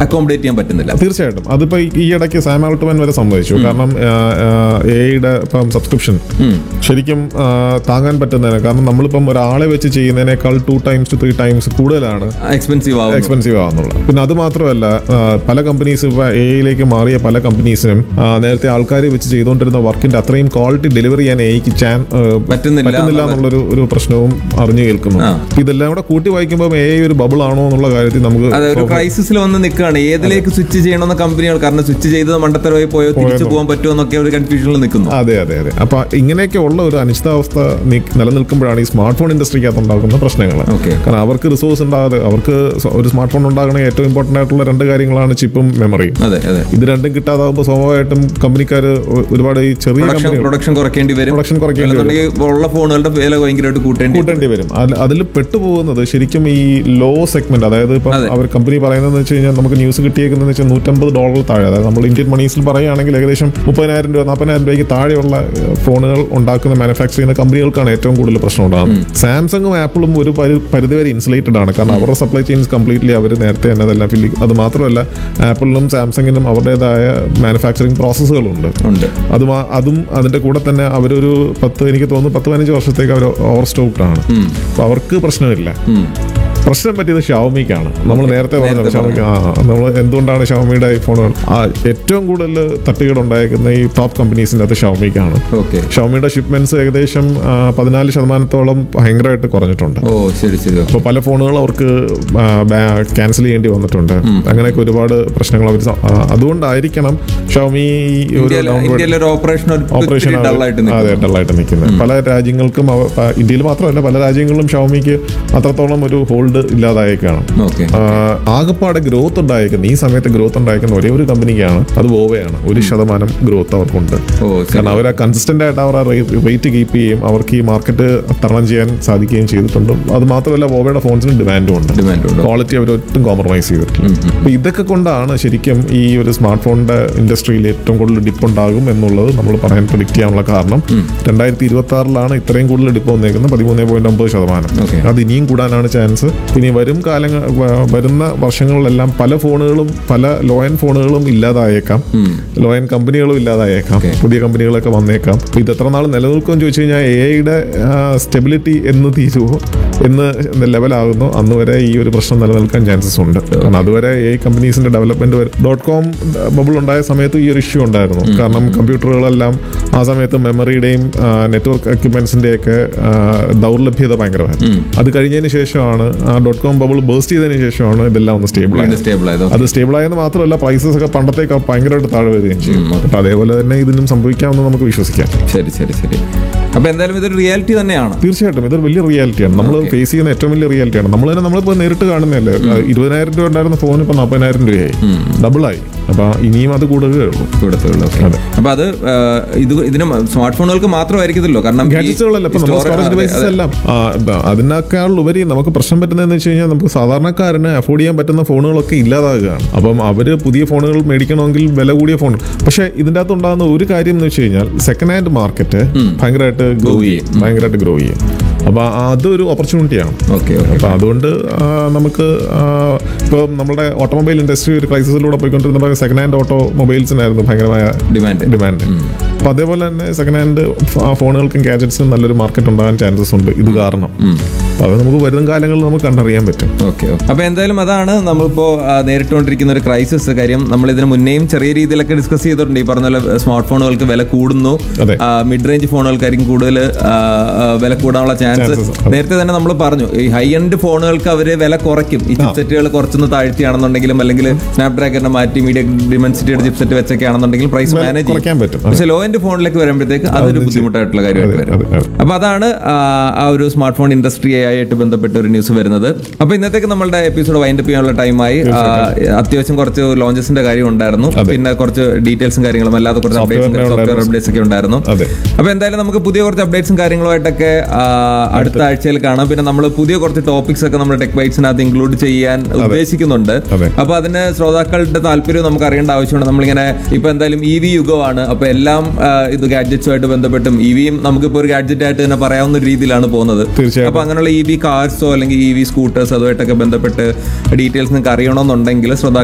Accommodate ചെയ്യാൻ പറ്റുന്നില്ല തീർച്ചയായിട്ടും അതിപ്പോ ഈ- ഈ ഇടയ്ക്ക് സാം ആൾട്ട്മാൻ വരെ സംഭവിച്ചു കാരണം എയുടെ ഇപ്പം സബ്സ്ക്രിപ്ഷൻ ശരിക്കും ആ, താങ്ങാൻ പറ്റുന്നതിന് കാരണം നമ്മളിപ്പം ഒരാളെ വെച്ച് ചെയ്യുന്നതിനേക്കാൾ two times two three times കൂടുതലാണ് എക്സ്പെൻസീവ് ആവും എക്സ്പെൻസീവ് ആവുന്നുള്ളത് പിന്നെ അത് മാത്രമല്ല ആ, പല കമ്പനീസ് ഇപ്പൊ എയിലേക്ക് മാറിയ പല കമ്പനീസിനും ആ, നേരത്തെ ആൾക്കാരെ വെച്ച് ചെയ്തുകൊണ്ടിരുന്ന വർക്കിന്റെ അത്രയും ക്വാളിറ്റി ഡെലിവറി ചെയ്യാൻ എയ്ക്ക് ചാൻ ആ, പറ്റുന്നില്ല പറ്റുന്നില്ല എന്നുള്ളൊരു ഒരു പ്രശ്നവും അറിഞ്ഞു കേൾക്കുന്നു ആ. അപ്പൊ ഇതെല്ലാം കൂടെ കൂട്ടി വായിക്കുമ്പോൾ എ ഒരു ബബിൾ ആണോ എന്നുള്ള കാര്യത്തിൽ നമുക്ക് അതെ ഒരു ക്രൈസിസിൽ വന്ന് നിൽക്കുകയാണ് ഏതിലേക്ക് സ്വിച്ച് ചെയ്യണമെന്ന കമ്പനികൾ കാരണം സ്വിച്ച് ചെയ്തത് മണ്ടത്തരമായി പോയോ തിരിച്ചു പോകാൻ പറ്റുമോ എന്നൊക്കെ ഒരു കൺഫ്യൂഷനിൽ നിൽക്കുന്നു അതെ അതെ അതെ അപ്പൊ ഇങ്ങനെയൊക്കെ ഉള്ള ഒരു അനിശ്ചിതാവസ്ഥ നി- നിലനിൽക്കുമ്പോഴാണ് ഈ സ്മാർട്ട് ഫോൺ ഇൻഡസ്ട്രിക്കകത്ത് ഉണ്ടാകുന്ന പ്രശ്നങ്ങൾ Okay. കാരണം അവർക്ക് റിസോഴ്സ് ഉണ്ടാകാതെ അവർക്ക് സ- ഒരു സ്മാർട്ട് ഫോൺ ഉണ്ടാകണമെങ്കിൽ ഏറ്റവും ഇമ്പോർട്ടന്റ് ആയിട്ടുള്ള രണ്ട് കാര്യങ്ങളാണ് ചിപ്പും മെമ്മറിയും അതെ അതെ ഇത് രണ്ടും കിട്ടാതാകുമ്പോൾ സ്വാഭാവികമായിട്ടും കമ്പനിക്കാർ ഒരുപാട് ഈ ചെറിയ പ്രൊഡക്ഷൻ കമ്പനികൾ പ്രൊഡക്ഷൻ കുറയ്ക്കേണ്ടി വരും പ്രൊഡക്ഷൻ കുറയ്ക്കേണ്ടി വരും അല്ലെന്നുണ്ടെങ്കിൽ ഉള്ള ഫോണുകളുടെ വില ഭയങ്കരമായിട്ട് കൂട്ടേണ്ടി വരും. കൂട്ടേണ്ടി വരും അതിൽ പെട്ടുപോകുന്നത് ശരിക്കും ഈ ലോ സെഗ്മെന്റ് അതായത് ഇപ്പം അതെ. അവർ കമ്പനി പറയുന്നതെന്ന് വെച്ച് കഴിഞ്ഞാൽ നമുക്ക് ന്യൂസ് കിട്ടിയേക്കുന്നത് വെച്ചാൽ നൂറ്റമ്പത് ഡോളർ താഴെ അതായത് നമ്മൾ ഇന്ത്യൻ മണീസിൽ പറയുകയാണെങ്കിൽ ഏകദേശം മുപ്പതിനായിരം രൂപ നാൽപ്പതിനായിരം രൂപയ്ക്ക് താഴെയുള്ള ഏഹ്, ഫോണുകൾ ഉണ്ടാക്കുന്ന മാനുഫാക്ചർ ചെയ്യുന്ന കമ്പനികൾക്കാണ് ഏറ്റവും കൂടുതൽ പ്രശ്നം ഉണ്ടാകുന്നത് സാംസങ്ങും ആപ്പിളും ഒരു പരി- പരിധിവരെ ഇൻസുലേറ്റഡ് ആണ് കാരണം അവരുടെ സപ്ലൈ ചെയിൻസ് കംപ്ലീറ്റ്ലി അവർ നേരത്തെ തന്നെ അതെല്ലാം ഫില്ലി അത് മാത്രമല്ല ആപ്പിളിനും സാംസങ്ങിനും അവരുടേതായ മാനുഫാക്ചറിങ് പ്രോസസ്സുകളുണ്ട് ഉണ്ട് അതും ആ- അതും അതിന്റെ കൂടെ തന്നെ അവരൊരു പത്ത് എനിക്ക് തോന്നുന്നു പത്ത് പതിനഞ്ച് വർഷത്തേക്ക് അവർ ഓവർ സ്റ്റോക്ഡ് ആണ് അപ്പൊ അവർക്ക് പ്രശ്നമില്ല ഉം. പ്രശ്നം പറ്റിയത് ഷവമിക്കാണ് നമ്മൾ നേരത്തെ പറഞ്ഞത് ഷവമിക്ക് ആ നമ്മൾ എന്തുകൊണ്ടാണ് ഷവമിയുടെ ഈ ഫോണുകൾ ആ ഏറ്റവും കൂടുതൽ തട്ടുകേട് ഉണ്ടായിരിക്കുന്ന ഈ ടോപ്പ് കമ്പനീസിന്റെ അത് ഷവമിക്കാണ് ഓക്കെ ഷവമിയുടെ ഷിപ്മെന്റ്സ് ഏകദേശം ആ, പതിനാല് ശതമാനത്തോളം ഭയങ്കരമായിട്ട് കുറഞ്ഞിട്ടുണ്ട് ഓ ശരി ശരി ഓക്കെ. അപ്പോൾ പല ഫോണുകൾ അവർക്ക് ക്യാൻസൽ ചെയ്യേണ്ടി വന്നിട്ടുണ്ട് അങ്ങനെയൊക്കെ ഒരുപാട് പ്രശ്നങ്ങൾ അവർ അതുകൊണ്ടായിരിക്കണം ഷവമി ഈ ഒരു ഇന്ത്യയിലെ downward- ഇന്ത്യയിലെ ഒരു ഓപ്പറേഷൻ ഓപ്പറേഷൻ ഡള്ളായിട്ട് അതെ ഡള്ളായിട്ട് നിൽക്കുന്നത് പല രാജ്യങ്ങൾക്കും അവ- പ- ഇന്ത്യയിൽ മാത്രമല്ല പല രാജ്യങ്ങളിലും ഷവമിക്ക് അത്രത്തോളം ഒരു ഹോൾഡ് ഇല്ലാതായേക്കാണ് ഓക്കെ ആഹ് ആകപ്പാടെ ഗ്രോത്ത് ഉണ്ടായിരിക്കുന്ന ഈ സമയത്ത് ഗ്രോത്ത് ഉണ്ടായിരിക്കുന്ന ഒരേ ഒരു കമ്പനിക്കാണ് അത് വോവയാണ് ഒരു ശതമാനം ഗ്രോത്ത് അവർക്കുണ്ട് ഓ ശരി കാരണം അവർ കൺസിസ്റ്റന്റ് ആയിട്ട് അവർ റേറ്റ് കീപ്പ് ചെയ്യും അവർക്ക് ഈ മാർക്കറ്റ് തരണം ചെയ്യാൻ സാധിക്കുകയും ചെയ്തിട്ടുണ്ട് അത് മാത്രമല്ല വോവയുടെ ഫോൺസിന് ഡിമാൻഡും ഉണ്ട് ഡിമാൻഡ് ഉണ്ട് ക്വാളിറ്റി അവർ ഒട്ടും കോംപ്രമൈസ് ചെയ്തിട്ടില്ല അപ്പൊ ഇതൊക്കെ കൊണ്ടാണ് ശരിക്കും ഈ ഒരു സ്മാർട്ട് ഫോണിന്റെ ഇൻഡസ്ട്രിയിൽ ഏറ്റവും കൂടുതൽ ഡിപ്പ് ഉണ്ടാകും എന്നുള്ളത് നമ്മൾ പറയാൻ പ്രിഡിക്റ്റ് ചെയ്യാനുള്ള കാരണം രണ്ടായിരത്തി ഇരുപത്തി ആറിലാണ് ഇത്രയും കൂടുതൽ ഡിപ്പ് വന്നേക്കുന്നത് പതിമൂന്ന് പോയിന്റ് ഒമ്പത് ശതമാനം Okay. അത് ഇനിയും കൂടാനാണ് ചാൻസ് ഇനി വരും കാലങ്ങൾ വ- വരുന്ന വർഷങ്ങളിലെല്ലാം പല ഫോണുകളും പല ലോ എൻ ഫോണുകളും ഇല്ലാതായേക്കാം ലോ എൻ കമ്പനികളും ഇല്ലാതായേക്കാം Okay. പുതിയ കമ്പനികളൊക്കെ വന്നേക്കാം അപ്പൊ ഇത് എത്ര നാൾ നിലനിൽക്കുമെന്ന് ചോദിച്ചു കഴിഞ്ഞാൽ എ ഐയുടെ സ്റ്റെബിലിറ്റി എന്ന് തീരുവോ എന്ന് ലെവലാകുന്നു അന്ന് വരെ ഈ ഒരു പ്രശ്നം നിലനിൽക്കാൻ ചാൻസസ് ഉണ്ട് കാരണം അതുവരെ എ കമ്പനീസിന്റെ ഡെവലപ്മെന്റ് ഡോട്ട് കോം ബബിൾ ഉണ്ടായ സമയത്ത് ഈ ഒരു ഇഷ്യൂ ഉണ്ടായിരുന്നു കാരണം കമ്പ്യൂട്ടറുകളെല്ലാം ആ സമയത്ത് മെമ്മറിയുടെയും നെറ്റ്വർക്ക് എക്യുപ്മെന്റ്സിന്റെ ഒക്കെ ദൗർലഭ്യത ഭയങ്കരമായിരുന്നു അത് കഴിഞ്ഞതിന് ശേഷമാണ് ആ ഡോട്ട് കോം ബബിൾ ബേസ്റ്റ് ചെയ്തതിന് ശേഷമാണ് ഇതെല്ലാം ഒന്ന് സ്റ്റേബിൾ ആയത് സ്റ്റേബിൾ ആയതോ അത് സ്റ്റേബിൾ ആയെന്ന് മാത്രമല്ല പ്രൈസസ് ഒക്കെ പണ്ടത്തേക്ക് ഭയങ്കരമായിട്ട് താഴെ വരികയും ചെയ്യും അപ്പൊ അതേപോലെ തന്നെ ഇതിനും സംഭവിക്കാമെന്ന് നമുക്ക് വിശ്വസിക്കാം ശരി ശരി ശരി അപ്പൊ എന്തായാലും ഇതൊരു റിയാലിറ്റി തന്നെയാണ് തീർച്ചയായിട്ടും ഇതൊരു വലിയ റിയാലിറ്റിയാണ് നമ്മൾ ഫേസ് ചെയ്യുന്ന ഏറ്റവും വലിയ റിയാലിറ്റിയാണ് നമ്മൾ തന്നെ നമ്മളിപ്പോൾ നേരിട്ട് കാണുന്നതല്ലേ ഇരുപതിനായിരം രൂപ ഉണ്ടായിരുന്ന ഫോൺ ഇപ്പൊ നാൽപ്പതിനായിരം രൂപയായി ഡബിളായി അപ്പൊ ഇനിയും അത് കൂടുകയേ ഉള്ളൂ ഇവിടത്തുള്ളൂ അതെ. അപ്പൊ അത് ആ, ഇത് ഇതിന് സ്മാർട്ട് ഫോണുകൾക്ക് മാത്രമായിരിക്കത്തില്ലോ കാരണം ഈ ഗാഡ്ജറ്റ്സുകളല്ല ഇപ്പൊ നമ്മുടെ store- സ്റ്റോറേജ് അതെ, ഡിവൈസസ് അതെ. എല്ലാം ആ, ബ- അതിനേക്കാൾ ഉപരി നമുക്ക് പ്രശ്നം പറ്റുന്നതെന്ന് വെച്ച് കഴിഞ്ഞാൽ നമുക്ക് സാധാരണക്കാരന് അഫോർഡ് ചെയ്യാൻ പറ്റുന്ന ഫോണുകളൊക്കെ ഇല്ലാതാകുകയാണ് അപ്പം അവര് പുതിയ ഫോണുകൾ മേടിക്കണമെങ്കിൽ വില കൂടിയ ഫോൺ പക്ഷേ ഇതിൻ്റെ അകത്ത് ഉണ്ടാകുന്ന ഒരു കാര്യം എന്ന് വെച്ച് കഴിഞ്ഞാൽ സെക്കൻഡ് ഹാൻഡ് മാർക്കറ്റ് ഭയങ്കരമായിട്ട് ഗ്രോ ചെയ്യും ഭയങ്കരമായിട്ട് ഗ്രോ ചെയ്യും അപ്പൊ അതൊരു ഓപ്പർച്യൂണിറ്റിയാണ് ഓക്കെ ഓക്കെ അപ്പൊ അതുകൊണ്ട് ആ, നമുക്ക് ഇപ്പോൾ നമ്മുടെ ഓട്ടോമൊബൈൽ ഇൻഡസ്ട്രി ഒരു ക്രൈസിസിലൂടെ പോയിക്കൊണ്ടിരുന്നപ്പോൾ സെക്കൻഡ് ഹാൻഡ് ഓട്ടോ മൊബൈൽസിനായിരുന്നു ഭയങ്കരമായ ഡിമാൻഡ് ഡിമാൻഡ് അപ്പൊ അതേപോലെ തന്നെ സെക്കൻഡ് ഹാൻഡ് ഫോണുകൾക്കും ഗാഡ്ജറ്റ്സിനും നല്ലൊരു മാർക്കറ്റ് ഉണ്ടാകാൻ ചാൻസസ് ഉണ്ട് ഇത് കാരണം അപ്പൊ അത് നമുക്ക് വരും കാലങ്ങളിൽ നമുക്ക് കണ്ടറിയാൻ പറ്റും ഓക്കെ അപ്പൊ എന്തായാലും അതാണ് നമ്മളിപ്പോ ആ, നേരിട്ടുകൊണ്ടിരിക്കുന്ന ഒരു ക്രൈസിസ് കാര്യം നമ്മൾ ഇതിന് മുന്നേയും ചെറിയ രീതിയിലൊക്കെ ഡിസ്കസ് ചെയ്തിട്ടുണ്ട് ഈ പറഞ്ഞ പോലെ സ്മാർട്ട് ഫോണുകൾക്ക് വില കൂടുന്നു അതെ. മിഡ് റേഞ്ച് ഫോണുകൾക്കായിരിക്കും കൂടുതൽ വില കൂടാനുള്ള ചാൻസ് Chances, അതെ. നേരത്തെ തന്നെ നമ്മൾ പറഞ്ഞു ഈ ഹൈ എൻഡ് ഫോണുകൾക്ക് അവര് വില കുറയ്ക്കും ഈ ചിപ്സെറ്റുകൾ കുറച്ചൊന്ന് താഴ്ത്തിയാണെന്നുണ്ടെങ്കിലും അല്ലെങ്കിൽ സ്നാപ്ഡ്രാഗറിനെ മാറ്റി മീഡിയ ഡിമെൻസിറ്റിയുടെ ചിപ്സെറ്റ് വെച്ചൊക്കെ ആണെന്നുണ്ടെങ്കിൽ പ്രൈസ് വില മാനേജ് കുറയ്ക്കാൻ പറ്റും. അതെ. പക്ഷെ ലോ എൻഡ് ഫോണിലേക്ക് വരുമ്പോഴത്തേക്ക് അതൊരു ബുദ്ധിമുട്ടായിട്ടുള്ള കാര്യമായിട്ട് അതെ, വരും അതെ, അതെ. അപ്പൊ അതാണ് ആ, ആ ഒരു സ്മാർട്ട് ഫോൺ ഇൻഡസ്ട്രിയായിട്ട് ബന്ധപ്പെട്ട ഒരു ന്യൂസ് വരുന്നത് അപ്പൊ ഇന്നത്തേക്ക് നമ്മളുടെ എപ്പിസോഡ് വൈൻഡപ്പ് ചെയ്യാനുള്ള ടൈമായി ആ, അത്യാവശ്യം കുറച്ച് ലോഞ്ചസിന്റെ കാര്യം ഉണ്ടായിരുന്നു പിന്നെ കുറച്ച് ഡീറ്റെയിൽസും കാര്യങ്ങളും അല്ലാതെ കുറച്ച് Software അപ്ഡേറ്റ്സ് സോഫ്റ്റ്വെയർ ഉണ്ടായിരുന്നു. അപ്ഡേറ്റ്സ് ഒക്കെ ഉണ്ടായിരുന്നു അതെ. അപ്പൊ എന്തായാലും നമുക്ക് പുതിയ കുറച്ച് അപ്ഡേറ്റ്സും കാര്യങ്ങളുമായിട്ടൊക്കെ ആ, അടുത്ത ആഴ്ചയിൽ കാണാം പിന്നെ നമ്മൾ പുതിയ കുറച്ച് ടോപ്പിക്സ് ഒക്കെ നമ്മുടെ ടെക് ബൈറ്റ്സിനകത്ത് ഇൻക്ലൂഡ് ചെയ്യാൻ ഉദ്ദേശിക്കുന്നുണ്ട് അതെ. അപ്പൊ അതിന് ശ്രോതാക്കളുടെ താല്പര്യം നമുക്ക് അറിയേണ്ട ആവശ്യമുണ്ട് നമ്മളിങ്ങനെ ഇപ്പൊ എന്തായാലും ഇ വി യുഗമാണ് അപ്പൊ എല്ലാം ആ, ഇത് ഗാഡ്ജറ്റ്സുമായിട്ട് ബന്ധപ്പെട്ടും ഇ വിയും നമുക്കിപ്പോ ഒരു ഗാഡ്ജറ്റ് ആയിട്ട് തന്നെ പറയാവുന്ന ഒരു രീതിയിലാണ് പോകുന്നത് തീർച്ചയായും. അപ്പൊ അങ്ങനെയുള്ള ഇ വി കാർസോ അല്ലെങ്കിൽ ഇ വി സ്കൂട്ടേഴ്സ് അതുമായിട്ടൊക്കെ ബന്ധപ്പെട്ട് ഡീറ്റെയിൽസ് നിങ്ങൾക്ക് അറിയണമെന്നുണ്ടെങ്കിൽ ശ്രോതാക്കൾ